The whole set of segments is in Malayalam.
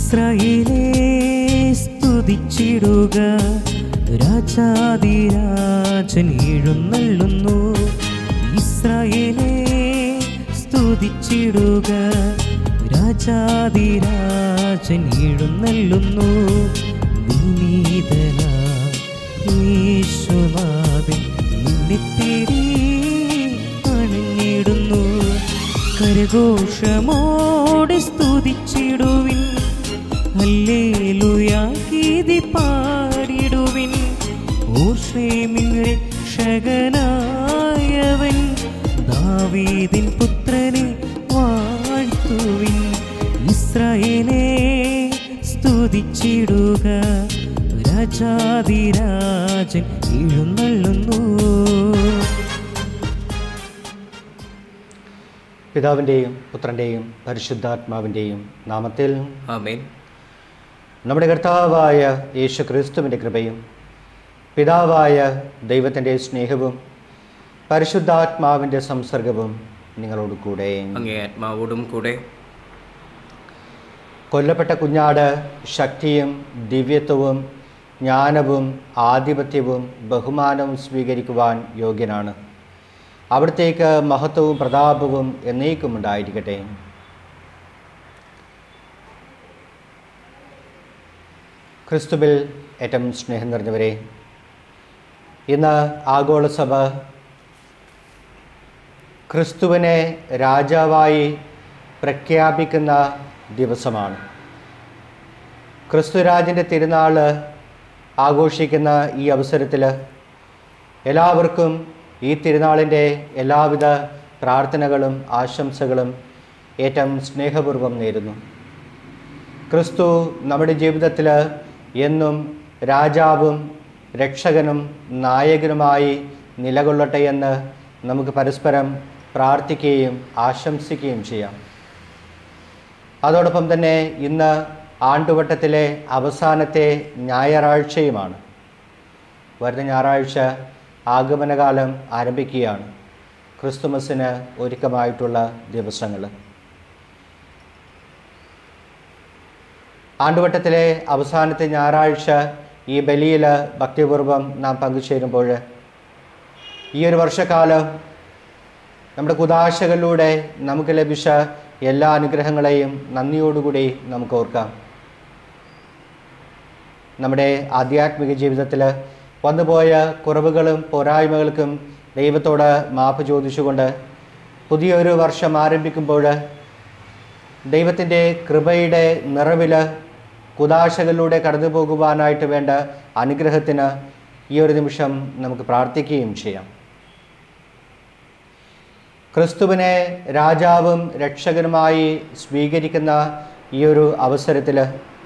ഇസ്രായേലേ സ്തുതിച്ചിടുക രാജാതിരാജൻ എഴുന്നള്ളുന്നു ഇസ്രായേലേ സ്തുതിച്ചിടുക രാജാതിരാജൻ എഴുന്നള്ളുന്നു വിനീതന യേശുനാഥൻ നിന്നെ തേടി അണഞ്ഞിടുന്നു കരഘോഷമോടെ സ്തുതിച്ചിടുവിൻ ഹല്ലേലൂയ ഗീതി പാടിടുവിൻ ഓർഷേമിൻ രക്ഷകനായവൻ ദാവീദിൻ പുത്രനെ വാഴ്ത്തുവിൻ ഇസ്രായേലേ സ്തുതിച്ചിടുക രാജാതിരാജൻ എഴുന്നള്ളുന്നു പിതാവിൻ്റെയും പുത്രൻ്റെയും പരിശുദ്ധാത്മാവിൻ്റെയും നാമത്തിൽ ആമേൻ നമ്മുടെ കർത്താവായ യേശു ക്രിസ്തുവിൻ്റെ കൃപയും പിതാവായ ദൈവത്തിൻ്റെ സ്നേഹവും പരിശുദ്ധാത്മാവിൻ്റെ സംസർഗവും നിങ്ങളോട് കൂടെ അങ്ങേ ആത്മാവോടും കൂടെ കൊല്ലപ്പെട്ട കുഞ്ഞാട് ശക്തിയും ദിവ്യത്വവും ജ്ഞാനവും ആധിപത്യവും ബഹുമാനവും സ്വീകരിക്കുവാൻ യോഗ്യനാണ് അവിടത്തേക്ക് മഹത്വവും പ്രതാപവും എന്നേക്കും ഉണ്ടായിരിക്കട്ടെ ക്രിസ്തുവിൽ ഏറ്റവും സ്നേഹം നിറഞ്ഞവരെ ഇന്ന് ആഗോളസഭ ക്രിസ്തുവിനെ രാജാവായി പ്രഖ്യാപിക്കുന്ന ദിവസമാണ് ക്രിസ്തുരാജിൻ്റെ തിരുനാൾ ആഘോഷിക്കുന്ന ഈ അവസരത്തിൽ എല്ലാവർക്കും ഈ തിരുനാളിൻ്റെ എല്ലാവിധ പ്രാർത്ഥനകളും ആശംസകളും ഏറ്റവും സ്നേഹപൂർവ്വം നേരുന്നു ക്രിസ്തു നമ്മുടെ ജീവിതത്തിൽ എന്നും രാജാവും രക്ഷകനും നായകനുമായി നിലകൊള്ളട്ടെ എന്ന് നമുക്ക് പരസ്പരം പ്രാർത്ഥിക്കുകയും ആശംസിക്കുകയും ചെയ്യാം അതോടൊപ്പം തന്നെ ഇന്ന് ആണ്ടുവട്ടത്തിലെ അവസാനത്തെ ഞായറാഴ്ചയുമാണ് വരുന്ന ഞായറാഴ്ച ആഗമനകാലം ആരംഭിക്കുകയാണ് ക്രിസ്തുമസിന് ഒരുക്കമായിട്ടുള്ള ദിവസങ്ങൾ ആണ്ടുവട്ടത്തിലെ അവസാനത്തെ ഞായറാഴ്ച ഈ ബലിയിൽ ഭക്തിപൂർവം നാം പങ്കുചേരുമ്പോൾ ഈ ഒരു വർഷക്കാലം നമ്മുടെ കുതാശകളിലൂടെ നമുക്ക് ലഭിച്ച എല്ലാ അനുഗ്രഹങ്ങളെയും നന്ദിയോടുകൂടി നമുക്ക് ഓർക്കാം നമ്മുടെ ആധ്യാത്മിക ജീവിതത്തിൽ വന്നുപോയ കുറവുകളും പോരായ്മകൾക്കും ദൈവത്തോട് മാപ്പ് ചോദിച്ചുകൊണ്ട് പുതിയൊരു വർഷം ആരംഭിക്കുമ്പോൾ ദൈവത്തിൻ്റെ കൃപയുടെ നിറവിൽ കുതാശകളിലൂടെ കടന്നു പോകുവാനായിട്ട് വേണ്ട അനുഗ്രഹത്തിന് ഈ ഒരു നിമിഷം നമുക്ക് പ്രാർത്ഥിക്കുകയും ചെയ്യാം ക്രിസ്തുവിനെ രാജാവും രക്ഷകനുമായി സ്വീകരിക്കുന്ന ഈ ഒരു അവസരത്തിൽ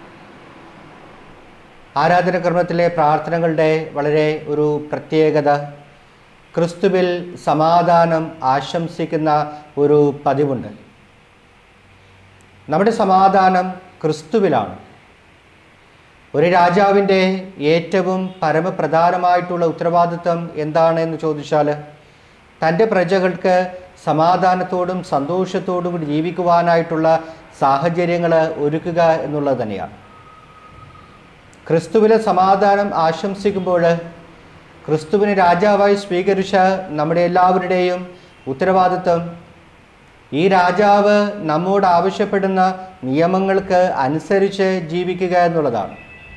ആരാധനക്രമത്തിലെ പ്രാർത്ഥനകളുടെ വളരെ ഒരു പ്രത്യേകത ക്രിസ്തുവിൽ സമാധാനം ആശംസിക്കുന്ന ഒരു പതിവുണ്ട് നമ്മുടെ സമാധാനം ക്രിസ്തുവിലാണ് ഒരു രാജാവിൻ്റെ ഏറ്റവും പരമപ്രധാനമായിട്ടുള്ള ഉത്തരവാദിത്വം എന്താണെന്ന് ചോദിച്ചാൽ തൻ്റെ പ്രജകൾക്ക് സമാധാനത്തോടും സന്തോഷത്തോടും കൂടി ജീവിക്കുവാനായിട്ടുള്ള സാഹചര്യങ്ങൾ ഒരുക്കുക എന്നുള്ളത് തന്നെയാണ് ക്രിസ്തുവിലെ സമാധാനം ആശംസിക്കുമ്പോൾ ക്രിസ്തുവിനെ രാജാവായി സ്വീകരിച്ച നമ്മുടെ എല്ലാവരുടെയും ഉത്തരവാദിത്വം ഈ രാജാവ് നമ്മോട് ആവശ്യപ്പെടുന്ന നിയമങ്ങൾക്ക് അനുസരിച്ച് ജീവിക്കുക എന്നുള്ളതാണ്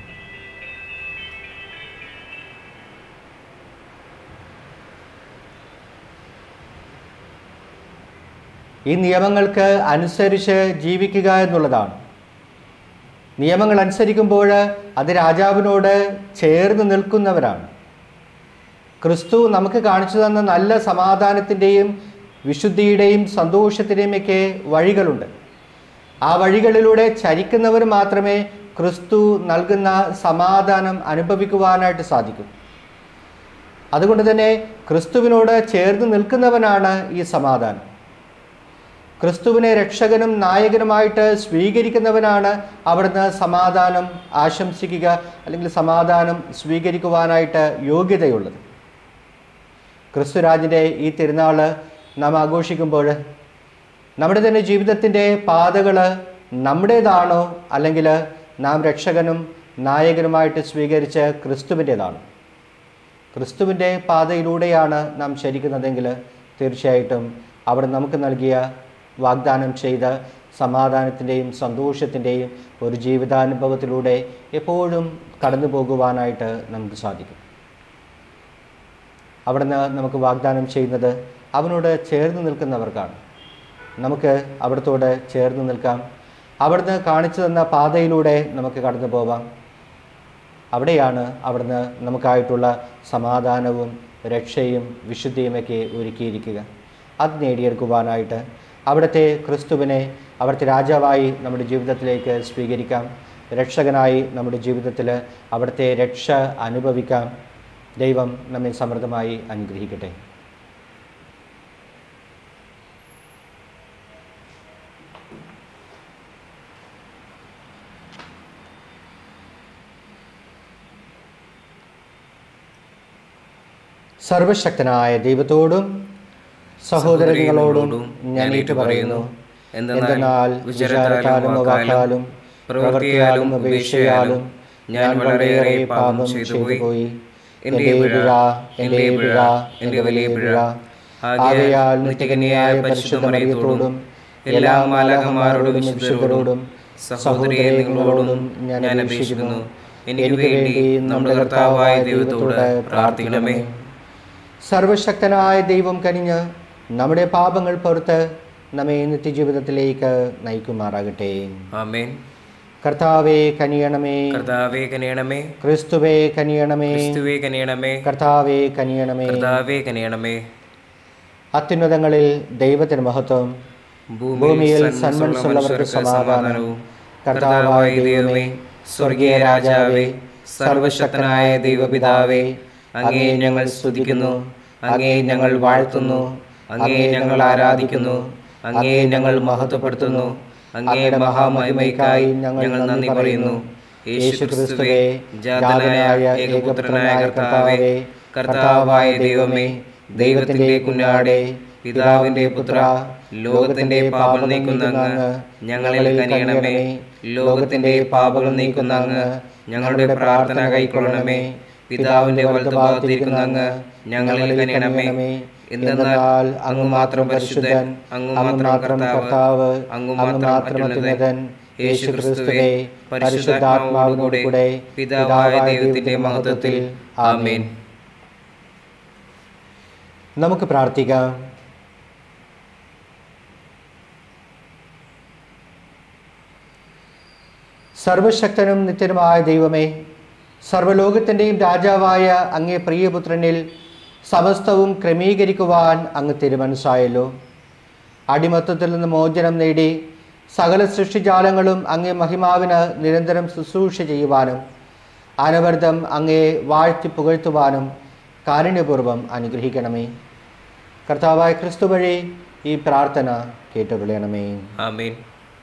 ഈ നിയമങ്ങൾക്ക് അനുസരിച്ച് ജീവിക്കുക എന്നുള്ളതാണ് നിയമങ്ങൾ അനുസരിക്കുമ്പോൾ അത് രാജാവിനോട് ചേർന്ന് നിൽക്കുന്നവരാണ് ക്രിസ്തു നമുക്ക് കാണിച്ചു തന്ന നല്ല സമാധാനത്തിൻ്റെയും വിശുദ്ധിയുടെയും സന്തോഷത്തിൻ്റെയും ഒക്കെ വഴികളുണ്ട് ആ വഴികളിലൂടെ ചരിക്കുന്നവർ മാത്രമേ ക്രിസ്തു നൽകുന്ന സമാധാനം അനുഭവിക്കുവാനായിട്ട് സാധിക്കും അതുകൊണ്ട് തന്നെ ക്രിസ്തുവിനോട് ചേർന്ന് നിൽക്കുന്നവനാണ് ഈ സമാധാനം ക്രിസ്തുവിനെ രക്ഷകനും നായകനുമായിട്ട് സ്വീകരിക്കുന്നവനാണ് അവിടുന്ന് സമാധാനം ആശംസിക്കുക അല്ലെങ്കിൽ സമാധാനം സ്വീകരിക്കുവാനായിട്ട് യോഗ്യതയുള്ളത് ക്രിസ്തുരാജിൻ്റെ ഈ തിരുനാൾ നാം ആഘോഷിക്കുമ്പോൾ നമ്മുടെ തന്നെ ജീവിതത്തിൻ്റെ പാതകൾ നമ്മുടേതാണോ അല്ലെങ്കിൽ നാം രക്ഷകനും നായകനുമായിട്ട് സ്വീകരിച്ച ക്രിസ്തുവിൻ്റേതാണോ ക്രിസ്തുവിൻ്റെ പാതയിലൂടെയാണ് നാം ചരിക്കുന്നതെങ്കിൽ തീർച്ചയായിട്ടും അവിടെ നമുക്ക് നൽകിയ വാഗ്ദാനം ചെയ്ത സമാധാനത്തിൻ്റെയും സന്തോഷത്തിൻ്റെയും ഒരു ജീവിതാനുഭവത്തിലൂടെ എപ്പോഴും കടന്നു പോകുവാനായിട്ട് നമുക്ക് സാധിക്കും അവിടുന്ന് നമുക്ക് വാഗ്ദാനം ചെയ്യുന്നത് അവനോട് ചേർന്ന് നിൽക്കുന്നവർക്കാണ് നമുക്ക് അവിടത്തോട് ചേർന്ന് നിൽക്കാം അവിടുന്ന് കാണിച്ചു തന്ന പാതയിലൂടെ നമുക്ക് കടന്നു പോവാം അവിടെയാണ് അവിടുന്ന് നമുക്കായിട്ടുള്ള സമാധാനവും രക്ഷയും വിശുദ്ധിയുമൊക്കെ ഒരുക്കിയിരിക്കുക അത് നേടിയെടുക്കുവാനായിട്ട് അവിടുത്തെ ക്രിസ്തുവിനെ അവിടുത്തെ രാജാവായി നമ്മുടെ ജീവിതത്തിലേക്ക് സ്വീകരിക്കാം രക്ഷകനായി നമ്മുടെ ജീവിതത്തിൽ അവിടുത്തെ രക്ഷ അനുഭവിക്കാം ദൈവം നമ്മെ സമൃദ്ധമായി അനുഗ്രഹിക്കട്ടെ സർവശക്തനായ ദൈവത്തോടും സഹോദരങ്ങളോടും ഞാൻ ഏറ്റു പറയുന്നു എന്തെന്നാൽ വിചാരത്താലും വാക്കാലും പ്രവൃത്തിയാലും ഉപേക്ഷയാലും ഞാൻ വളരെയേറെ പാപം ചെയ്തു പോയി എൻ്റെ പിഴ എൻ്റെ പിഴ എൻ്റെ വലിയ പിഴ ആകയാൽ നിത്യകന്യായ പരിശുദ്ധമറിയത്തോടും എല്ലാ മാലകന്മാരോടും വിശുദ്ധരോടും സഹോദരികളോടും ഞാൻ അപേക്ഷിക്കുന്നു എനിക്ക് വേണ്ടി നമ്മുടെ കർത്താവായ ദൈവത്തോട് പ്രാർത്ഥിക്കണമേ സർവശക്തനായ ദൈവം കനിഞ്ഞ് നമ്മുടെ പാപങ്ങൾ പുറത്ത് നമ്മെ നിത്യജീവിതത്തിലേക്ക് നയിക്കുമാറാകട്ടെ ആമേൻ കർത്താവെ കനിയണമേ കർത്താവേ കനിയണമേ ക്രിസ്തുവേ കനിയണമേ ക്രിസ്തുവേ കനിയണമേ കർത്താവെ കനിയണമേ കർത്താവേ കനിയണമേ അത്യുന്നതങ്ങളിൽ ദൈവത്തിന് മഹത്വം ഭൂമിയിൽ സന്മനസ്സുള്ളവർക്ക് സമാധാനവും കർത്താവായ ദൈവമേ സ്വർഗീയ രാജാവേ സർവശക്തനായ ദൈവപിതാവേ അങ്ങേ ഞങ്ങൾ സ്തുതിക്കുന്നു അങ്ങേ ഞങ്ങൾ വാഴ്ത്തുന്നു അങ്ങേ ഞങ്ങൾ ആരാധിക്കുന്നു അങ്ങേ ഞങ്ങൾ മഹത്വപ്പെടുത്തുന്നു അങ്ങയുടെ മഹാമഹിമയ്ക്കായി ഞങ്ങൾ നന്ദി പറയുന്നു യേശു ക്രിസ്തുവേ ജാതനായ ഏകപുത്രനായ കർത്താവേ കർത്താവായ ദൈവമേ ദൈവത്തിന്റെ കുഞ്ഞാടെ പിതാവിന്റെ പുത്ര ലോകത്തിന്റെ പാപം നീക്കുന്ന അങ്ങ് ഞങ്ങളിൽ കനിയണമേ ലോകത്തിന്റെ പാപങ്ങൾ നീക്കുന്ന അങ്ങ് ഞങ്ങളുടെ പ്രാർത്ഥന കൈക്കൊള്ളണമേ പിതാവിന്റെ വലതുഭാഗത്തിരിക്കുന്ന അങ്ങ് ഞങ്ങളിൽ കനിയണമേ എന്തെന്നാൽ അങ്ങ് മാത്രം പരിശുദ്ധൻ അങ്ങ് മാത്രം കർത്താവ് അങ്ങ് മാത്രം അത്യുന്നതൻ യേശു ക്രിസ്തുവേ പരിശുദ്ധാത്മാവിനോടുകൂടെ പിതാവായ ദൈവത്തിന്റെ മഹത്വത്തിൽ ആമേൻ നമുക്ക് പ്രാർത്ഥിക്കാം സർവശക്തനും നിത്യനുമായ ദൈവമേ സർവലോകത്തിൻ്റെയും രാജാവായ അങ്ങേ പ്രിയപുത്രനിൽ സമസ്തവും ക്രമീകരിക്കുവാൻ അങ്ങ് തിരുമനസ്സായല്ലോ അടിമത്തത്തിൽ നിന്ന് മോചനം നേടി സകല സൃഷ്ടിജാലങ്ങളും അങ്ങേ മഹിമാവിന് നിരന്തരം ശുശ്രൂഷ ചെയ്യുവാനും അനവരതം അങ്ങേ വാഴ്ത്തി പുകഴ്ത്തുവാനും കാരുണ്യപൂർവ്വം അനുഗ്രഹിക്കണമേ കർത്താവായ ക്രിസ്തു വഴി ഈ പ്രാർത്ഥന കേട്ടുകൊള്ളണമേ ആമേൻ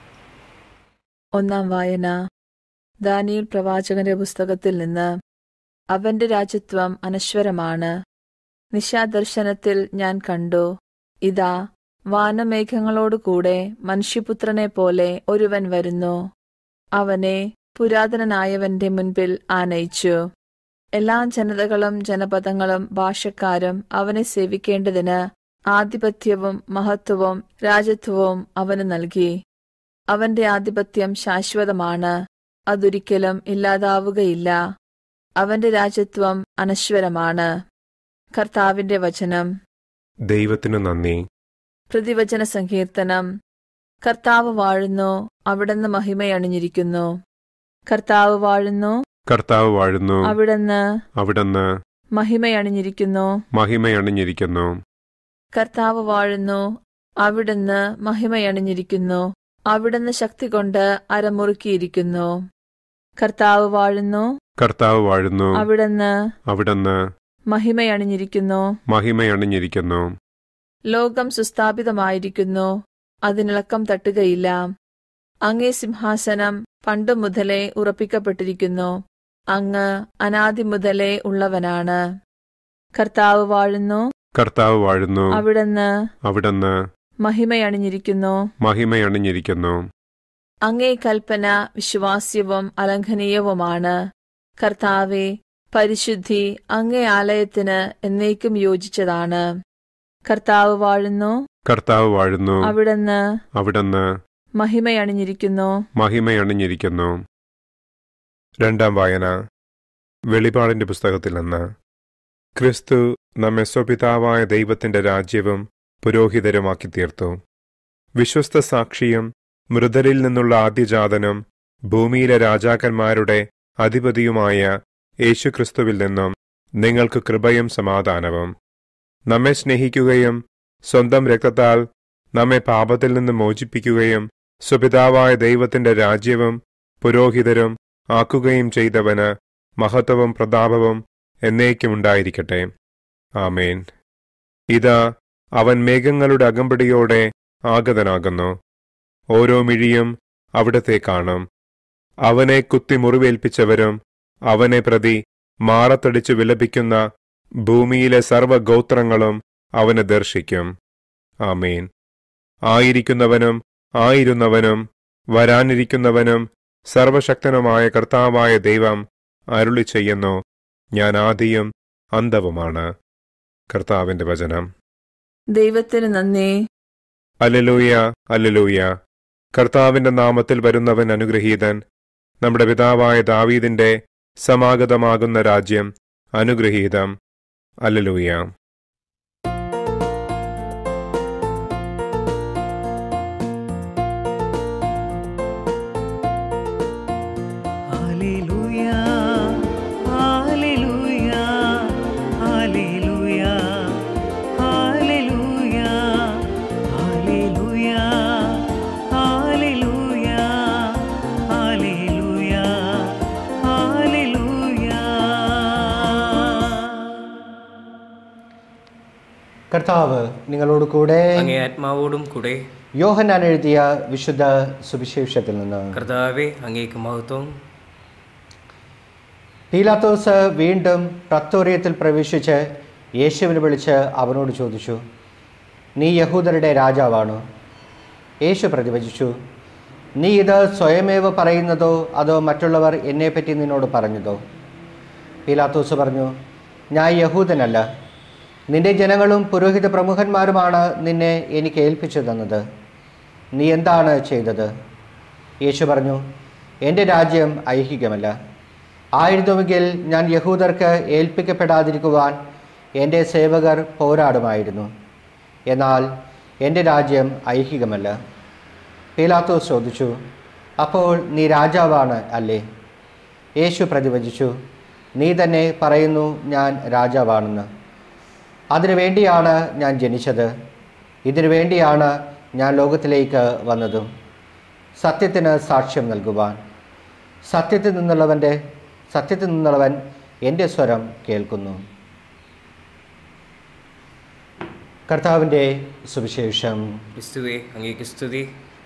ഒന്നാം വായന ദാനിയേൽ പ്രവാചകന്റെ പുസ്തകത്തിൽ നിന്ന് അവന്റെ രാജ്യത്വം അനശ്വരമാണ് നിശാദർശനത്തിൽ ഞാൻ കണ്ടു ഇതാ വാനമേഘങ്ങളോടുകൂടെ മനുഷ്യപുത്രനെ പോലെ ഒരുവൻ വരുന്നു അവനെ പുരാതനനായവന്റെ മുൻപിൽ ആനയിച്ചു എല്ലാ ജനതകളും ജനപദങ്ങളും ഭാഷക്കാരും അവനെ സേവിക്കേണ്ടതിന് ആധിപത്യവും മഹത്വവും രാജത്വവും അവന് നൽകി അവന്റെ ആധിപത്യം ശാശ്വതമാണ് അതൊരിക്കലും ഇല്ലാതാവുകയില്ല അവന്റെ രാജ്യത്വം അനശ്വരമാണ് കർത്താവിന്റെ വചനം ദൈവത്തിനു നന്ദി പ്രതിവചന സങ്കീർത്തനം കർത്താവ് വാഴുന്നു അവിടുന്ന് മഹിമയണിഞ്ഞിരിക്കുന്നു കർത്താവ് വാഴുന്നു കർത്താവ് വാഴുന്നു അവിടുന്ന് അവിടുന്ന് മഹിമയണിഞ്ഞിരിക്കുന്നു മഹിമയണിഞ്ഞിരിക്കുന്നു കർത്താവ് വാഴുന്നു അവിടുന്ന് മഹിമയണിഞ്ഞിരിക്കുന്നു അവിടുന്ന് ശക്തി കൊണ്ട് അരമുറുക്കിയിരിക്കുന്നു കർത്താവ് വാഴുന്നു കർത്താവ് വാഴുന്നു അവിടുന്ന് അവിടുന്ന് മഹിമയണിഞ്ഞിരിക്കുന്നു മഹിമയണിഞ്ഞിരിക്കുന്നു ലോകം സുസ്ഥാപിതമായിരിക്കുന്നു അതിനിളക്കം തട്ടുകയില്ല അങ്ങേ സിംഹാസനം പണ്ടു മുതലേ ഉറപ്പിക്കപ്പെട്ടിരിക്കുന്നു അങ്ങ് അനാദി മുതലേ ഉള്ളവനാണ് കർത്താവ് വാഴുന്നു കർത്താവ് വാഴുന്നു അവിടുന്ന് അവിടുന്ന് മഹിമയണിഞ്ഞിരിക്കുന്നു മഹിമയണിഞ്ഞിരിക്കുന്നു അങ്ങേ കൽപ്പന വിശ്വാസ്യവും അലംഘനീയവുമാണ് കർത്താവെ പരിശുദ്ധി അങ്ങേ ആലയത്തിന് എന്നേക്കും യോജിച്ചതാണ് കർത്താവ് വാഴുന്നു കർത്താവ് വാഴുന്നു അവിടുന്ന് അവിടുന്ന് മഹിമയണിഞ്ഞിരിക്കുന്നു മഹിമയണിഞ്ഞിരിക്കുന്നു രണ്ടാം വായന വെളിപാടിന്റെ പുസ്തകത്തിൽ നിന്ന് ക്രിസ്തു നമ്മെ സ്വപിതാവായ ദൈവത്തിന്റെ രാജ്യവും പുരോഹിതരുമാക്കി തീർത്തു വിശ്വസ്ത സാക്ഷിയും മൃതരിൽ നിന്നുള്ള ആദ്യജാതനും ഭൂമിയിലെ രാജാക്കന്മാരുടെ അധിപതിയുമായ യേശുക്രിസ്തുവിൽ നിന്നും നിങ്ങൾക്ക് കൃപയും സമാധാനവും നമ്മെ സ്നേഹിക്കുകയും സ്വന്തം രക്തത്താൽ നമ്മെ പാപത്തിൽ നിന്ന് മോചിപ്പിക്കുകയും സുപിതാവായ ദൈവത്തിന്റെ രാജ്യവും പുരോഹിതരും ആക്കുകയും ചെയ്തവന് മഹത്വവും പ്രതാപവും എന്നേക്കുമുണ്ടായിരിക്കട്ടെ ആമേൻ ഇതാ അവൻ മേഘങ്ങളുടെ അകമ്പടിയോടെ ആഗതനാകുന്നു ഓരോ മിഴിയും അവിടത്തെ കാണും അവനെ കുത്തി മുറിവേൽപ്പിച്ചവരും അവനെ പ്രതി മാറത്തടിച്ചു വിലപിക്കുന്ന ഭൂമിയിലെ സർവഗോത്രങ്ങളും അവനെ ദർശിക്കും ആമേൻ ആയിരിക്കുന്നവനും ആയിരുന്നവനും വരാനിരിക്കുന്നവനും സർവശക്തനുമായ കർത്താവായ ദൈവം അരുളി ചെയ്യുന്നു ഞാൻ ആദിയും അന്തവുമാണ് കർത്താവിന്റെ വചനം ദൈവത്തിന് നന്ദി അല്ലലൂയ അല്ലലൂയ കർത്താവിന്റെ നാമത്തിൽ വരുന്നവൻ അനുഗ്രഹീതൻ നമ്മുടെ പിതാവായ ദാവീദിന്റെ സമാഗതമാകുന്ന രാജ്യം അനുഗ്രഹീതം അല്ലലൂയ ഹല്ലേലൂയ ഹല്ലേലൂയ ഹല്ലേലൂയ ഹല്ലേലൂയ ഹല്ലേലൂയ ഹല്ലേലൂയ ഹല്ലേലൂയ ഹല്ലേലൂയ കർത്താവ് നിങ്ങളോട് കൂടെ അങ്ങേ ആത്മാവോടും കൂടെ യോഹന്നാൻ എഴുതിയ വിശുദ്ധ സുവിശേഷത്തിൽ നിന്ന് കർത്താവെ അങ്ങേക്ക് മഹത്വം പീലാത്തോസ് വീണ്ടും പ്രത്തോറിയത്തിൽ പ്രവേശിച്ച് യേശുവിനെ വിളിച്ച് അവനോട് ചോദിച്ചു നീ യഹൂദരുടെ രാജാവാണോ യേശു പ്രതിവചിച്ചു നീ ഇത് സ്വയമേവ പറയുന്നതോ അതോ മറ്റുള്ളവർ എന്നെപ്പറ്റി നിന്നോട് പറഞ്ഞതോ പീലാത്തോസ് പറഞ്ഞു ഞാൻ യഹൂദനല്ല നിന്റെ ജനങ്ങളും പുരോഹിത പ്രമുഖന്മാരുമാണ് നിന്നെ എനിക്ക് ഏൽപ്പിച്ചു തന്നത് നീ എന്താണ് ചെയ്തത് യേശു പറഞ്ഞു എൻ്റെ രാജ്യം ഐഹികമല്ല ആയിരുന്നുവെങ്കിൽ ഞാൻ യഹൂദർക്ക് ഏൽപ്പിക്കപ്പെടാതിരിക്കുവാൻ എൻ്റെ സേവകർ പോരാടുമായിരുന്നു എന്നാൽ എൻ്റെ രാജ്യം ഐഹികമല്ല പീലാത്തോസ് ചോദിച്ചു അപ്പോൾ നീ രാജാവാണ് അല്ലേ യേശു പ്രതിവചിച്ചു നീ തന്നെ പറയുന്നു ഞാൻ രാജാവാണെന്ന് അതിനു വേണ്ടിയാണ് ഞാൻ ജനിച്ചത് ഇതിനു വേണ്ടിയാണ് ഞാൻ ലോകത്തിലേക്ക് വന്നതും സത്യത്തിന് സാക്ഷ്യം നൽകുവാൻ സത്യത്തിൽ നിന്നുള്ളവൻ്റെ സത്യത്തിൽ നിന്നുള്ളവൻ എൻ്റെ സ്വരം കേൾക്കുന്നു കർത്താവിൻ്റെ സുവിശേഷം ക്രിസ്തുവെ അങ്ങേക്ക് സ്തുതി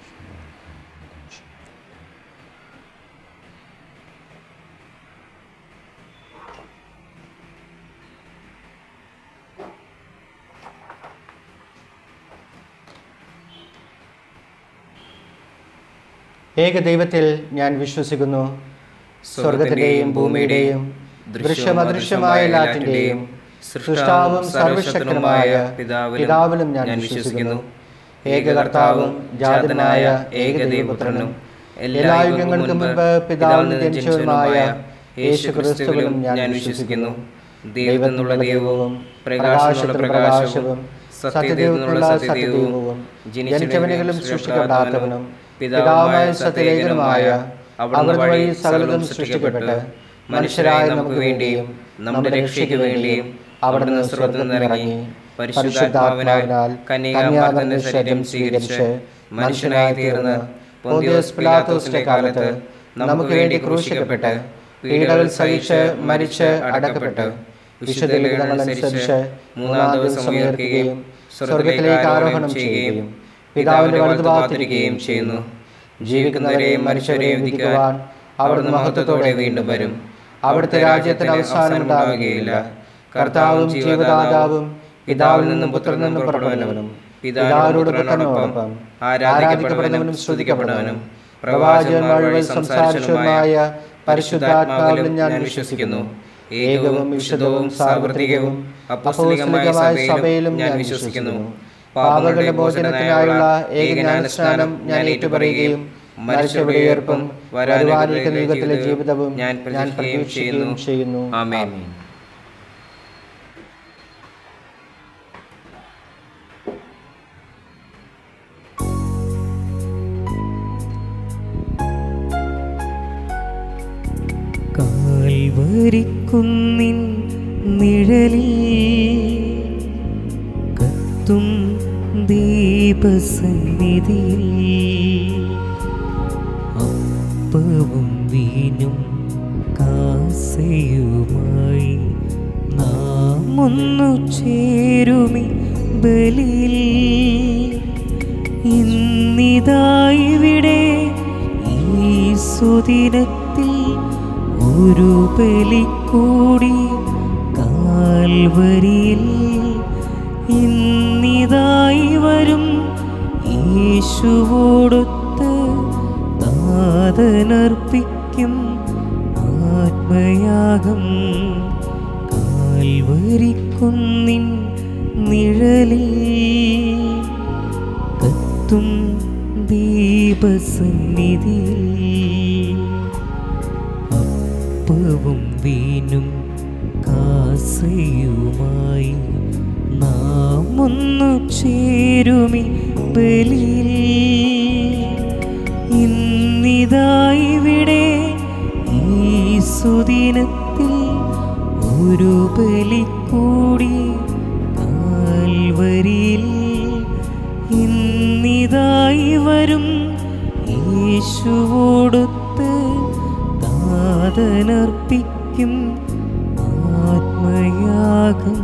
ഏക ദൈവത്തിൽ ഞാൻ വിശ്വസിക്കുന്നു സ്വർഗത്തിൻ്റെയും ഭൂമിയുടെയും ദൃശ്യമദൃശ്യമായ എല്ലാറ്റിൻ്റെയും സൃഷ്ടാവും സർവശക്തനുമായ പിതാവിലും ഞാൻ വിശ്വസിക്കുന്നു ഏക കർത്താവും ജാതനായ ഏക ദൈവപുത്രനും എല്ലാ യുഗങ്ങൾക്കും മുമ്പ് പിതാവിൽ ജനിച്ചവനുമായ യേശു ക്രിസ്തുവിലും ഞാൻ വിശ്വസിക്കുന്നു ദൈവത്തിൽ നിന്നുള്ള ദൈവവും പ്രകാശത്തിനുള്ള പ്രകാശവും സത്യദൈവത്തിനുള്ള സത്യദൈവവും ജനിച്ചവനുകളും സൃഷ്ടിക്കപ്പെടാത്തവനും പിതാവായ സത്യലേഖനുമായ അവിടുന്ന് വഴി സകലതും സൃഷ്ടിക്കപ്പെട്ട് മനുഷ്യരായ നമുക്ക് വേണ്ടിയും നമ്മുടെ രക്ഷയ്ക്ക് വേണ്ടിയും അവിടുന്ന് സ്വർഗത്തിൽ നിന്നിറങ്ങി പരിശുദ്ധാത്മാവിനാൽ കന്യാമറിന്റെ ശരീരം സ്വീകരിച്ച് മനുഷ്യനായി തീർന്ന് പോന്തിയോസ് പിലാത്തോസിന്റെ കാലത്ത് നമുക്ക് വേണ്ടി ക്രൂശിക്കപ്പെട്ട് പീഡകൾ സഹിച്ച് മരിച്ച് അടക്കപ്പെട്ട് വിശുദ്ധ ലിഖിതങ്ങളനുസരിച്ച് മൂന്നാം ദിവസം ഉയർക്കുകയും സ്വർഗത്തിലേക്ക് ആരോഹണം ചെയ്യുകയും പിതാവിന്റെ വലതുഭാഗത്തിരിക്കുകയും ചെയ്യുന്നു ജീവിക്കുന്നവരെയും മനുഷ്യരെയും വിധിക്കുവാൻ അവിടുന്ന് മഹത്വത്തോടെ വീണ്ടും വരും അവിടുത്തെ രാജ്യത്തിന് അവസാനം ഉണ്ടാവുകയില്ല കർത്താവും ജീവദാതാവും പിതാവിൽ നിന്നും പുത്രനിൽ നിന്നും പുറപ്പെടുന്നവനും പിതാവിനോട് പുത്രനോടൊപ്പം ആരാധിക്കപ്പെടുന്നവനും സ്തുതിക്കപ്പെടുന്നവനും പ്രവാചകന്മാർ വഴി സംസാരിച്ചതുമായ പരിശുദ്ധാത്മാവിലും ഞാൻ വിശ്വസിക്കുന്നു ഏകവും വിശുദ്ധവും സാർവത്രികവും അപ്പോസ്തലികമായ സഭയിലും ഞാൻ വിശ്വസിക്കുന്നു പാപങ്ങളുടെ മോചനത്തിനായുള്ള ഏകജ്ഞാനസ്നാനം ഞാൻ ഏറ്റുപറയുകയും മരിച്ചവരുടെ ഉയർപ്പും വരുവാനിരിക്കുന്ന യുഗത്തിലെ ജീവിതവും ഞാൻ പ്രതീക്ഷിക്കുകയും ചെയ്യുന്നു ആമേൻ. ആമേൻ കാൽവരിക്കുന്നിൻ നിഴലിൽ കത്തും ദീപസന്നിധിയിൽ അപ്പവും വീഞ്ഞും കാസയുമായി നാം ഒന്നു ചേരുമി ബലിയിൽ ഇന്നിതായിവിടെ ഈ സുദിനത്തിൽ ഒരു ബലി കൂടി കാൽവരിയിൽ ഇന്നിതായി വരും യേശുവോടൊത്ത് താതനർപ്പിക്കും ആത്മയാഗം കാൽവരിക്കുന്നിൻ നിഴലിൽ കത്തും ദീപസന്നിധിയിൽ അപ്പവും വീനും കാസയുമായി നാം ഒന്നു ചേരുമി ബലിയിൽ ഇന്നിതായിവിടെ ഈ സുദിനത്തിൽ ഒരു ബലി കൂടി കാൽവരിയിൽ ഇന്നിതായി വരും യേശുവോടൊത്ത് താതനർപ്പിക്കും ആത്മയാഗം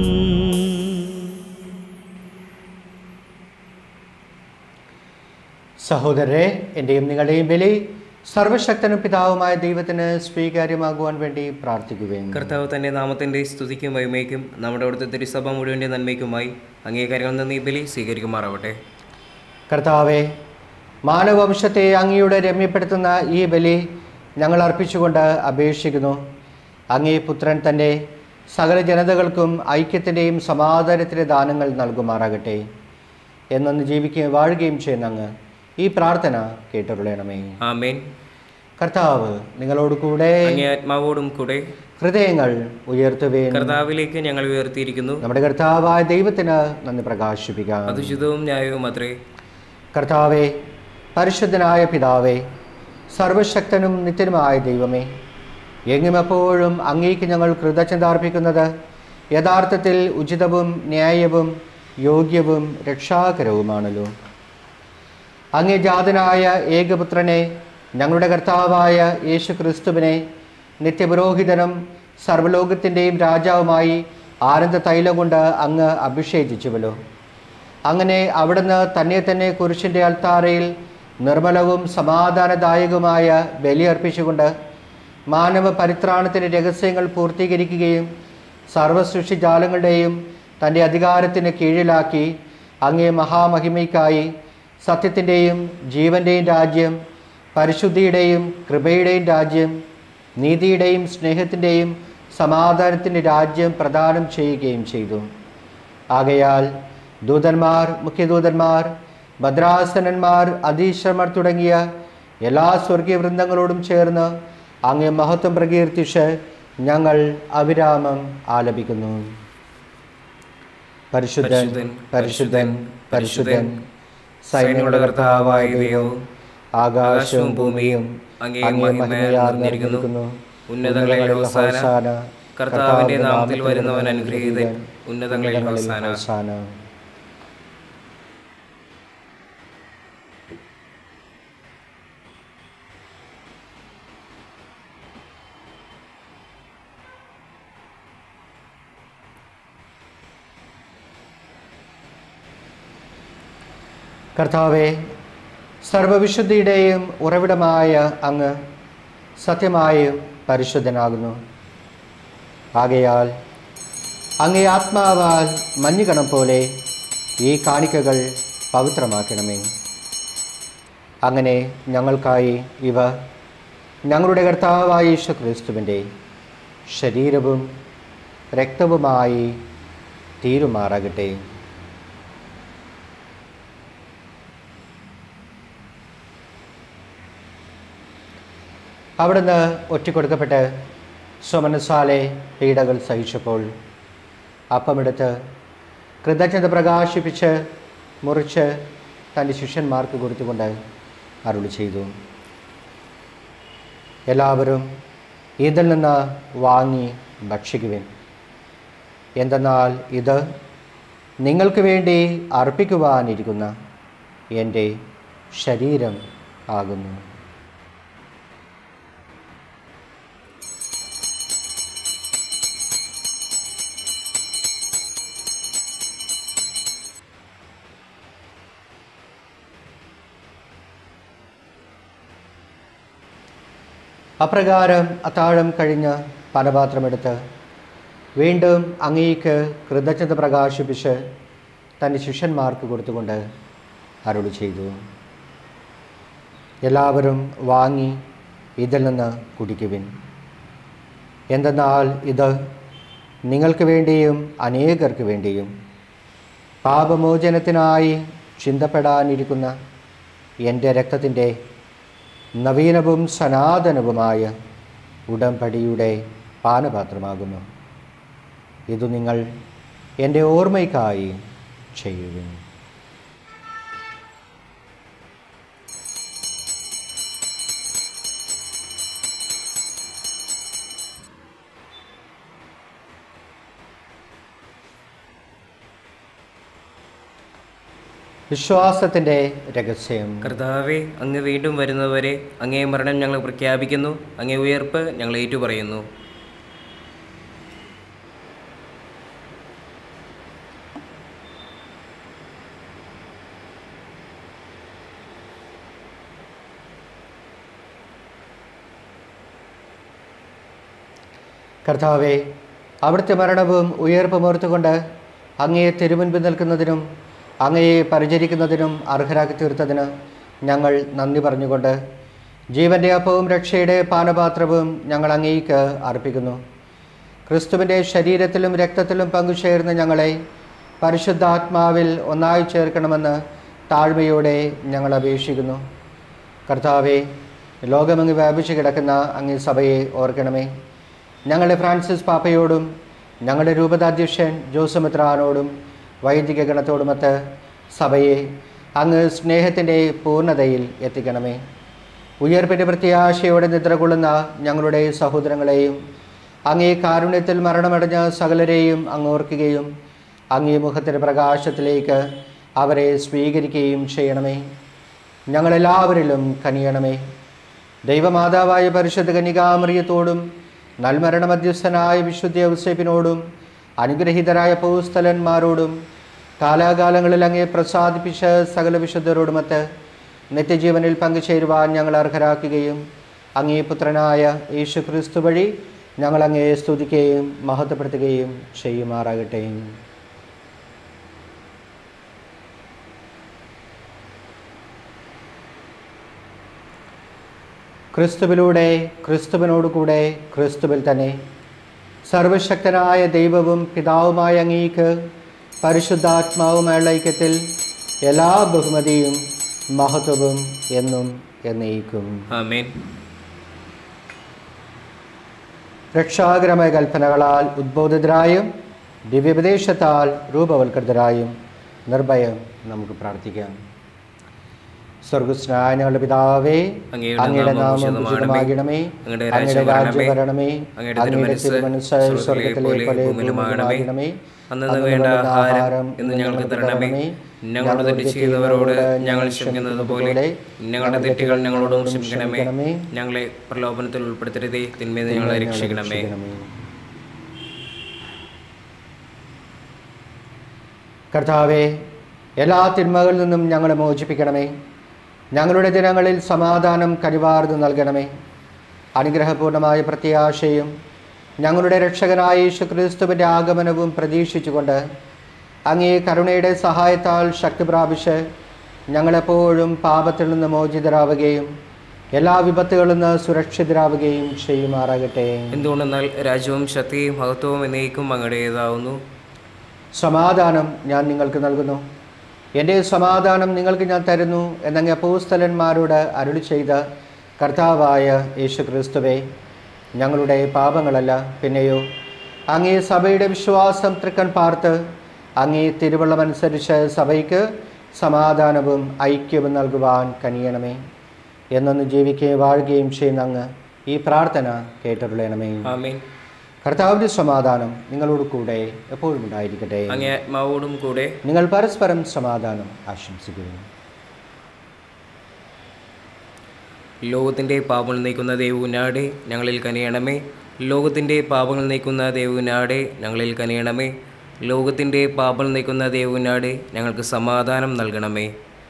സഹോദരരെ എൻ്റെയും നിങ്ങളുടെയും ബലി സർവശക്തനും പിതാവുമായ ദൈവത്തിന് സ്വീകാര്യമാകുവാൻ വേണ്ടി പ്രാർത്ഥിക്കുകയും കർത്താവ് തന്റെ നാമത്തിന്റെ സ്തുതിക്കും മഹിമയ്ക്കും നമ്മുടെ അവിടുത്തെ തിരുസഭ മുഴുവൻ്റെ നന്മയ്ക്കുമായി അംഗീകാരങ്ങളിൽ നിന്ന് ഈ ബലി സ്വീകരിക്കുമാറാവട്ടെ കർത്താവെ മാനവവംശത്തെ അങ്ങയുടെ രമ്യപ്പെടുത്തുന്ന ഈ ബലി ഞങ്ങൾ അർപ്പിച്ചുകൊണ്ട് അപേക്ഷിക്കുന്നു അങ്ങേ പുത്രൻ തൻ്റെ സകല ജനതകൾക്കും ഐക്യത്തിൻ്റെയും സമാധാനത്തിൻ്റെ ദാനങ്ങൾ നൽകുമാറാകട്ടെ എന്നൊന്ന് ജീവിക്കുകയും വാഴുകയും ചെയ്യുന്ന അങ്ങ് ഈ പ്രാർത്ഥന കേട്ടുള്ളണമേ ആമേൻ കർത്താവ് നിങ്ങളോട് കൂടെ അങ്ങേ ആത്മാവോടും കൂടെ ഹൃദയങ്ങൾ ഉയർത്തുവേൻ കർത്താവിലേക്ക് ഞങ്ങൾ ഉയർത്തിയിരിക്കുന്നു നമ്മുടെ കർത്താവായ ദൈവത്തിന് നന്ദി പ്രകാശിപ്പിക്കാം അത് ശുദ്ധവും ന്യായവും അത്രേ കർത്താവെ പരിശുദ്ധനായ പിതാവേ സർവശക്തനും നിത്യനുമായ ദൈവമേ എങ്ങും എപ്പോഴും അങ്ങേക്ക് ഞങ്ങൾ കൃതജ്ഞത അർപ്പിക്കുന്നത് യഥാർത്ഥത്തിൽ ഉചിതവും ന്യായവും യോഗ്യവും രക്ഷാകരവുമാണല്ലോ അങ്ങേ ജാതനായ ഏകപുത്രനെ ഞങ്ങളുടെ കർത്താവായ യേശു ക്രിസ്തുവിനെ നിത്യപുരോഹിതനും സർവ്വലോകത്തിൻ്റെയും രാജാവുമായി ആനന്ദ തൈലം കൊണ്ട് അങ്ങ് അഭിഷേചിച്ചുവല്ലോ അങ്ങനെ അവിടുന്ന് തന്നെ തന്നെ കുരിശിൻ്റെ അൽത്താരയിൽ നിർമ്മലവും സമാധാനദായകവുമായ ബലി അർപ്പിച്ചുകൊണ്ട് മാനവ പരിത്രാണത്തിൻ്റെ രഹസ്യങ്ങൾ പൂർത്തീകരിക്കുകയും സർവസൃഷ്ടിജാലങ്ങളുടെയും തൻ്റെ അധികാരത്തിന് കീഴിലാക്കി അങ്ങേ മഹാമഹിമയ്ക്കായി സത്യത്തിൻ്റെയും ജീവൻ്റെയും രാജ്യം പരിശുദ്ധിയുടെയും കൃപയുടെയും രാജ്യം നീതിയുടെയും സ്നേഹത്തിൻ്റെയും സമാധാനത്തിൻ്റെ രാജ്യം പ്രദാനം ചെയ്യുകയും ചെയ്തു ആകയാൽ ദൂതന്മാർ മുഖ്യദൂതന്മാർ ഭദ്രാസനന്മാർ അധീശ്വരന്മാർ തുടങ്ങിയ എല്ലാ സ്വർഗീയ വൃന്ദങ്ങളോടും ചേർന്ന് അങ്ങേ മഹത്വം പ്രകീർത്തിച്ച് ഞങ്ങൾ അവിരാമം ആലപിക്കുന്നു പരിശുദ്ധൻ പരിശുദ്ധൻ പരിശുദ്ധൻ സൈന്യങ്ങളുടെ കർത്താവായ ദൈവവും ആകാശവും ഭൂമിയും അങ്ങേ അങ്ങേ മഹിമയാൽ മഹിമയാൽ നിറഞ്ഞിരിക്കുന്നു. നിറഞ്ഞിരിക്കുന്നു ഉന്നതങ്ങളിൽ ഹോസാന. ഹോസാന. കർത്താവിന്റെ നാമത്തിൽ വരുന്നവൻ അനുഗ്രഹീതൻ ഉന്നതങ്ങളിൽ ഹോസാന ഹോസാന കർത്താവെ സർവവിശുദ്ധിയുടെയും ഉറവിടമായ അങ്ങ് സത്യമായും പരിശുദ്ധനാകുന്നു ആകയാൽ അങ്ങേ ആത്മാവാൽ മഞ്ഞുകണം പോലെ ഈ കാണിക്കകൾ പവിത്രമാക്കണമേ അങ്ങനെ ഞങ്ങൾക്കായി ഇവ ഞങ്ങളുടെ കർത്താവായ യേശു ക്രിസ്തുവിൻ്റെ ശരീരവും രക്തവുമായി തീരുമാറാകട്ടെ അവിടുന്ന് ഒറ്റിക്കൊടുക്കപ്പെട്ട് സ്വമനസാലെ പീഡകൾ സഹിച്ചപ്പോൾ അപ്പമെടുത്ത് കൃതജ്ഞത പ്രകാശിപ്പിച്ച് മുറിച്ച് തൻ്റെ ശിഷ്യന്മാർക്ക് കൊടുത്തുകൊണ്ട് അരുളി ചെയ്തു എല്ലാവരും ഇതിൽ നിന്ന് വാങ്ങി ഭക്ഷിക്കുവിൻ എന്തെന്നാൽ ഇത് നിങ്ങൾക്ക് വേണ്ടി അർപ്പിക്കുവാനിരിക്കുന്ന എൻ്റെ ശരീരം ആകുന്നു അപ്രകാരം അത്താഴം കഴിഞ്ഞ് പനപാത്രമെടുത്ത് വീണ്ടും അങ്ങേക്ക് കൃതജ്ഞത പ്രകാശിപ്പിച്ച് തൻ്റെ ശിഷ്യന്മാർക്ക് കൊടുത്തുകൊണ്ട് അരുളി ചെയ്തു എല്ലാവരും വാങ്ങി ഇതിൽ നിന്ന് കുടിക്കുവിൻ എന്തെന്നാൽ ഇത് നിങ്ങൾക്ക് വേണ്ടിയും അനേകർക്ക് വേണ്ടിയും പാപമോചനത്തിനായി ചിന്തപ്പെടാനിരിക്കുന്ന എൻ്റെ രക്തത്തിൻ്റെ നവീനവും സനാതനവുമായ ഉടമ്പടിയുടെ പാനപാത്രമാകുന്നു ഇത് നിങ്ങൾ എൻ്റെ ഓർമ്മയ്ക്കായി ചെയ്യുവിൻ വിശ്വാസത്തിൻ്റെ രഹസ്യം കർത്താവെ അങ്ങ് വീണ്ടും വരുന്നവരെ അങ്ങേ മരണം ഞങ്ങൾ പ്രഖ്യാപിക്കുന്നു അങ്ങേ ഉയർപ്പ് ഞങ്ങൾ ഏറ്റുപറയുന്നു കർത്താവെ അവിടുത്തെ മരണവും ഉയർപ്പും ഓർത്തുകൊണ്ട് അങ്ങയെ തിരുമുൻപിൽ നിൽക്കുന്നതിനും അങ്ങയെ പരിചരിക്കുന്നതിനും അർഹരാക്കി തീർത്തതിന് ഞങ്ങൾ നന്ദി പറഞ്ഞുകൊണ്ട് ജീവൻ്റെ അപ്പവും രക്ഷയുടെ പാനപാത്രവും ഞങ്ങൾ അങ്ങേക്ക് അർപ്പിക്കുന്നു ക്രിസ്തുവിൻ്റെ ശരീരത്തിലും രക്തത്തിലും പങ്കുചേർന്ന് ഞങ്ങളെ പരിശുദ്ധാത്മാവിൽ ഒന്നായി ചേർക്കണമെന്ന് താഴ്മയോടെ ഞങ്ങൾ അപേക്ഷിക്കുന്നു കർത്താവെ ലോകമങ്ങ് വ്യാപിച്ചു കിടക്കുന്ന അങ്ങേ സഭയെ ഓർക്കണമേ ഞങ്ങളുടെ ഫ്രാൻസിസ് പാപ്പയോടും ഞങ്ങളുടെ രൂപതാധ്യക്ഷൻ ജോസമിത്രാനോടും വൈദിക ഗണത്തോടുമൊത്ത് സഭയെ അങ്ങ് സ്നേഹത്തിൻ്റെ പൂർണ്ണതയിൽ എത്തിക്കണമേ ഉയർപ്പിൻ്റെ പ്രത്യാശയോടെ നിദ്ര കൊള്ളുന്ന ഞങ്ങളുടെ സഹോദരങ്ങളെയും അങ്ങേ കാരുണ്യത്തിൽ മരണമടഞ്ഞ സകലരെയും അങ്ങ് ഓർക്കുകയും അങ്ങേ മുഖത്തിൻ്റെ പ്രകാശത്തിലേക്ക് അവരെ സ്വീകരിക്കുകയും ചെയ്യണമേ ഞങ്ങളെല്ലാവരിലും കനിയണമേ ദൈവമാതാവായ പരിശുദ്ധ കന്യകാമറിയത്തോടും നൽമരണ മധ്യസ്ഥനായ വിശുദ്ധ ഔസേപ്പിനോടും അനുഗ്രഹീതരായ പൗസ്ഥലന്മാരോടും കാലാകാലങ്ങളിൽ അങ്ങേ പ്രസാദിപ്പിച്ച സകല വിശുദ്ധരോടുമൊത്ത് നിത്യജീവനിൽ പങ്കുചേരുവാൻ ഞങ്ങൾ അർഹരാക്കുകയും അങ്ങേ പുത്രനായ യേശു ക്രിസ്തു വഴി ഞങ്ങൾ അങ്ങയെ സ്തുതിക്കുകയും മഹത്വപ്പെടുത്തുകയും ചെയ്യുമാറാകട്ടെ ക്രിസ്തുവിലൂടെ ക്രിസ്തുവിനോടുകൂടെ ക്രിസ്തുവിൽ തന്നെ സർവശക്തനായ ദൈവവും പിതാവുമായ അങ്ങേക്ക് പരിശുദ്ധാത്മാവുമായുള്ള ഐക്യത്തിൽ എല്ലാ ബഹുമതിയും മഹത്വവും എന്നും എന്നേക്കും ആമേൻ രക്ഷാകരമായ കൽപ്പനകളാൽ ഉദ്ബോധിതരായും ദിവ്യോപദേശത്താൽ രൂപവൽകൃതരായും നിർഭയം നമുക്ക് പ്രാർത്ഥിക്കാം സ്വർഗസ്നായ ഞങ്ങളുടെ പിതാവേ അങ്ങയുടെ അങ്ങയുടെ നാമം നാമം ഉചിതമാകണമേ. ഉചിതമാകണമേ അങ്ങയുടെ അങ്ങയുടെ രാജ്യം രാജ്യം വരണമേ. വരണമേ അങ്ങയുടെ അങ്ങയുടെ തിരുമനസ്സ് തിരുമനസ്സ് സ്വർഗ്ഗത്തിലെ സ്വർഗത്തിലെ പോലെ പോലെ ഭൂമിയിലുമാകണമേ. ഭൂമിയിലുമാകണമേ അന്നു അന്നു വേണ്ട വേണ്ട ആഹാരം ഇന്ന് ഞങ്ങൾക്ക് തരണമേ ഞങ്ങളുടെ ഞങ്ങളോട് തെറ്റ് ചെയ്യുന്നവരോട് ഞങ്ങൾ ക്ഷമിക്കുന്നത് പോലെ ഞങ്ങളുടെ തെറ്റുകൾ ഞങ്ങളോടും ക്ഷമിക്കണമേ ഞങ്ങളെ പ്രലോഭനത്തിൽ ഉൾപ്പെടുത്തരുതേ തിന്മയിൽ നിന്ന് ഞങ്ങളെ രക്ഷിക്കണമേ കർത്താവെ എല്ലാ തിന്മകളിൽ നിന്നും ഞങ്ങളെ മോചിപ്പിക്കണമേ ഞങ്ങളുടെ ദിനങ്ങളിൽ സമാധാനം കരിവാർന്ന് നൽകണമേ അനുഗ്രഹപൂർണമായ പ്രത്യാശയും ഞങ്ങളുടെ രക്ഷകനായ യേശു ക്രിസ്തുവിൻ്റെ ആഗമനവും പ്രതീക്ഷിച്ചുകൊണ്ട് അങ്ങേ കരുണയുടെ സഹായത്താൽ ശക്തി പ്രാപിച്ച് ഞങ്ങളെപ്പോഴും പാപത്തിൽ നിന്ന് മോചിതരാവുകയും എല്ലാ വിപത്തുകളിൽ നിന്ന് സുരക്ഷിതരാവുകയും ചെയ്യുമാറാകട്ടെ എന്തുകൊണ്ടെന്നാൽ രാജ്യവും ശക്തിയും മഹത്വവും എന്നേക്കും അങ്ങടേതാവുന്നു സമാധാനം ഞാൻ നിങ്ങൾക്ക് നൽകുന്നു എൻ്റെ സമാധാനം നിങ്ങൾക്ക് ഞാൻ തരുന്നു എന്നങ്ങ് അപ്പോസ്തലന്മാരോട് അരുളി ചെയ്ത കർത്താവായ യേശു ക്രിസ്തുവേ ഞങ്ങളുടെ പാപങ്ങളല്ല പിന്നെയോ അങ്ങേ സഭയുടെ വിശ്വാസം തൃക്കൻ പാർത്ത് അങ്ങേ തിരുവള്ളമനുസരിച്ച് സഭയ്ക്ക് സമാധാനവും ഐക്യവും നൽകുവാൻ കനിയണമേ എന്നൊന്ന് ജീവിക്കുകയും വാഴുകയും ചെയ്യുന്ന അങ്ങ് ഈ പ്രാർത്ഥന കേട്ടരുളയണമേ ആമേൻ കർത്താവിൻ്റെ സമാധാനം നിങ്ങളോട് കൂടെ എപ്പോഴും ഉണ്ടായിരിക്കട്ടെ അങ്ങേ ആത്മാവോടും കൂടെ നിങ്ങൾ പരസ്പരം സമാധാനം ആശംസിക്കുന്നു ലോകത്തിൻ്റെ പാപങ്ങൾ നീക്കുന്ന ദേവുനാടെ ഞങ്ങളിൽ കനിയണമേ ലോകത്തിൻ്റെ പാപങ്ങൾ നീക്കുന്ന ദേവുനാടെ ഞങ്ങളിൽ കനിയണമേ ലോകത്തിൻ്റെ പാപങ്ങൾ നീക്കുന്ന ദേവുനാടെ ഞങ്ങൾക്ക് സമാധാനം നൽകണമേ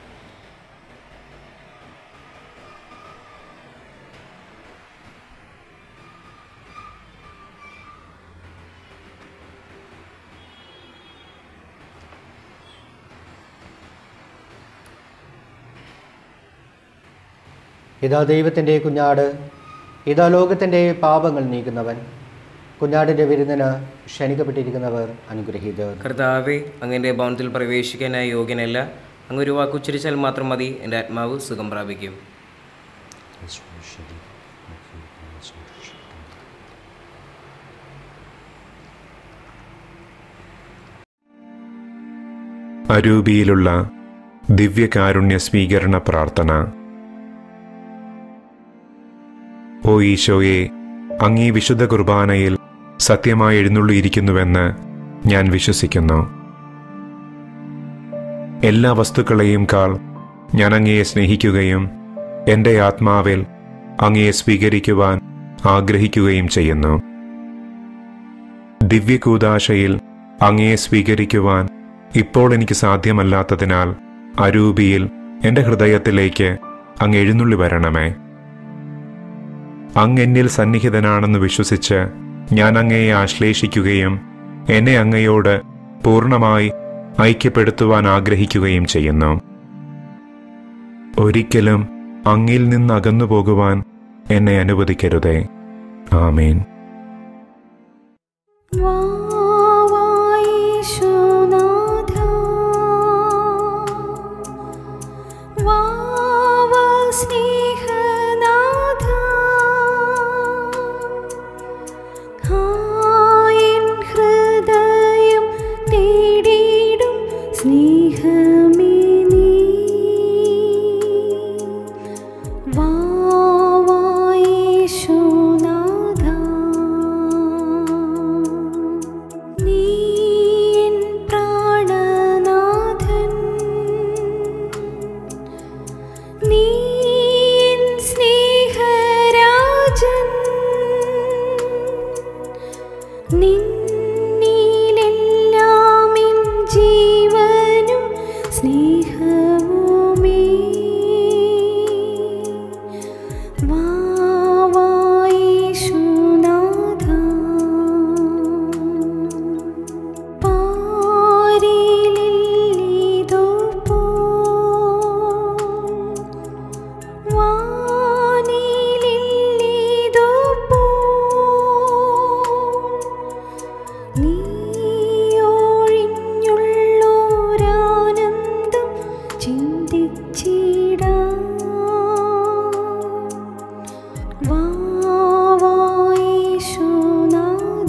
ഇതാ ദൈവത്തിൻ്റെ കുഞ്ഞാട് ഇതാ ലോകത്തിൻ്റെ പാപങ്ങൾ നീക്കുന്നവൻ കുഞ്ഞാടിൻ്റെ വിരുന്നിന് ക്ഷണിക്കപ്പെട്ടിരിക്കുന്നവർ അനുഗ്രഹീതർ കർത്താവെ അങ്ങൻ്റെ ഭവനത്തിൽ പ്രവേശിക്കാനായി യോഗ്യനല്ല അങ്ങ് ഒരു വാക്കുച്ചരിച്ചാൽ മാത്രം മതി എൻ്റെ ആത്മാവ് സുഖം പ്രാപിക്കും അരൂപിയിലുള്ള ദിവ്യകാരുണ്യ സ്വീകരണ പ്രാർത്ഥന ഓ ഈശോയെ അങ്ങീ വിശുദ്ധ കുർബാനയിൽ സത്യമായി എഴുന്നള്ളിയിരിക്കുന്നുവെന്ന് ഞാൻ വിശ്വസിക്കുന്നു എല്ലാ വസ്തുക്കളെയും കാൾ ഞാൻ അങ്ങയെ സ്നേഹിക്കുകയും എൻ്റെ ആത്മാവിൽ അങ്ങയെ സ്വീകരിക്കുവാൻ ആഗ്രഹിക്കുകയും ചെയ്യുന്നു ദിവ്യകൂദാശയിൽ അങ്ങയെ സ്വീകരിക്കുവാൻ ഇപ്പോൾ എനിക്ക് സാധ്യമല്ലാത്തതിനാൽ അരൂപിയിൽ എൻ്റെ ഹൃദയത്തിലേക്ക് അങ്ങ് എഴുന്നള്ളി വരണമേ അങ്ങ് എന്നിൽ സന്നിഹിതനാണെന്ന് വിശ്വസിച്ച് ഞാൻ അങ്ങയെ ആശ്ലേഷിക്കുകയും എന്നെ അങ്ങയോട് പൂർണ്ണമായി ഐക്യപ്പെടുത്തുവാൻ ആഗ്രഹിക്കുകയും ചെയ്യുന്നു ഒരിക്കലും അങ്ങിൽ നിന്ന് അകന്നു പോകുവാൻ എന്നെ അനുവദിക്കരുതേ ആമേൻ വാവായേശുനാഥ വാവാ സ്നേഹനാഥ ഹായൻ ഹൃദയം തേടിയിടും സ്നേഹമേ നീ വാവായേശുനാഥ നീ എൻ പ്രാണനാഥൻ നീ എൻ സ്നേഹരാജൻ നിന്നിലെല്ലാം എൻ ജീവനും സ്നേഹവുമേ വാവായേശുനാഥ പാരിലില്ലിതോ പോ വാനിലില്ലിതോ പോ നീയൊഴിഞ്ഞുള്ളോരാനന്ദം ചിന്തിച്ചിടാ വാവായേശുനാഥ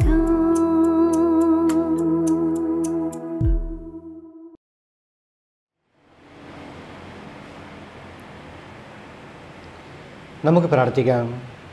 നമുക്ക് പ്രാർത്ഥിക്കാം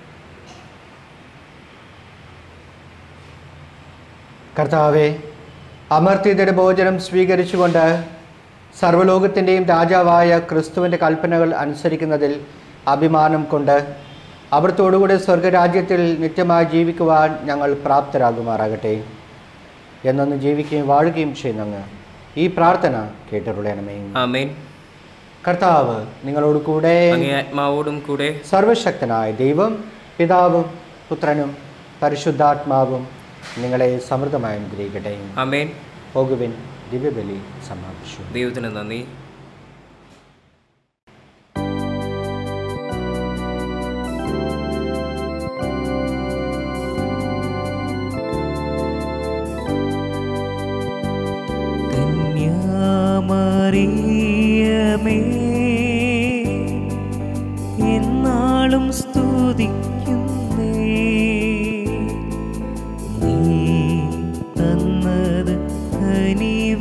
കർത്താവെ അമർത്യതയുടെ ഭോജനം സ്വീകരിച്ചുകൊണ്ട് സർവ്വലോകത്തിൻ്റെയും രാജാവായ ക്രിസ്തുവിൻ്റെ കൽപ്പനകൾ അനുസരിക്കുന്നതിൽ അഭിമാനം കൊണ്ട് അവിടത്തോടുകൂടി സ്വർഗരാജ്യത്തിൽ നിത്യമായി ജീവിക്കുവാൻ ഞങ്ങൾ പ്രാപ്തരാകുമാറാകട്ടെ എന്നൊന്ന് ജീവിക്കുകയും വാഴുകയും ചെയ്യുന്നങ്ങ് ഈ പ്രാർത്ഥന കേട്ടിട്ടുള്ളണമേ ആമേൻ കർത്താവ് നിങ്ങളോട് കൂടെ അങ്ങേ ആത്മാവോടും കൂടെ സർവശക്തനായ ദൈവം പിതാവും പുത്രനും പരിശുദ്ധാത്മാവും നിങ്ങളെ സമൃദ്ധമായി അനുഗ്രഹിക്കട്ടെ ആമേൻ പോകുവിൻ ദിവ്യബലി സമാപിച്ചു ദൈവത്തിന് നന്ദി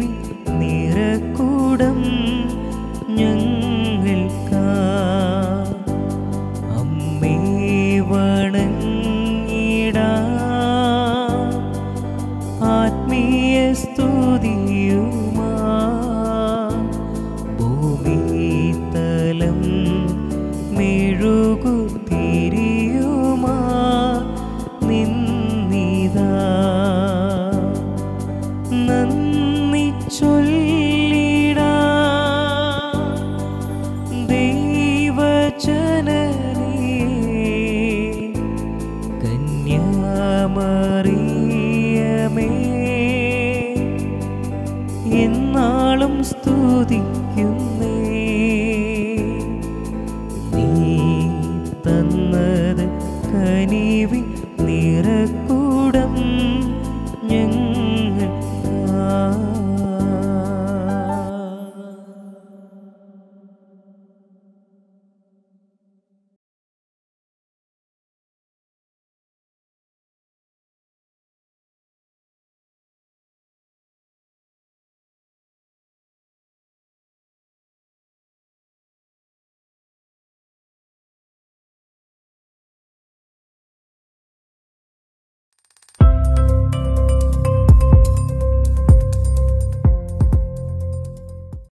നിറക്കൂടം ഞങ്ങൾക്കാ അമ്മേ വണങ്ങിടാ ആത്മീയ സ്തുതിയുമാ ഭൂമിതലം മെഴുകുതിരിയുമാ നിന്നിതാ നന്ദി ചൊല്ലിടാ ദൈവജനനീ കന്യാമറിയമേ എന്നാളും സ്തുതിക്കുന്നു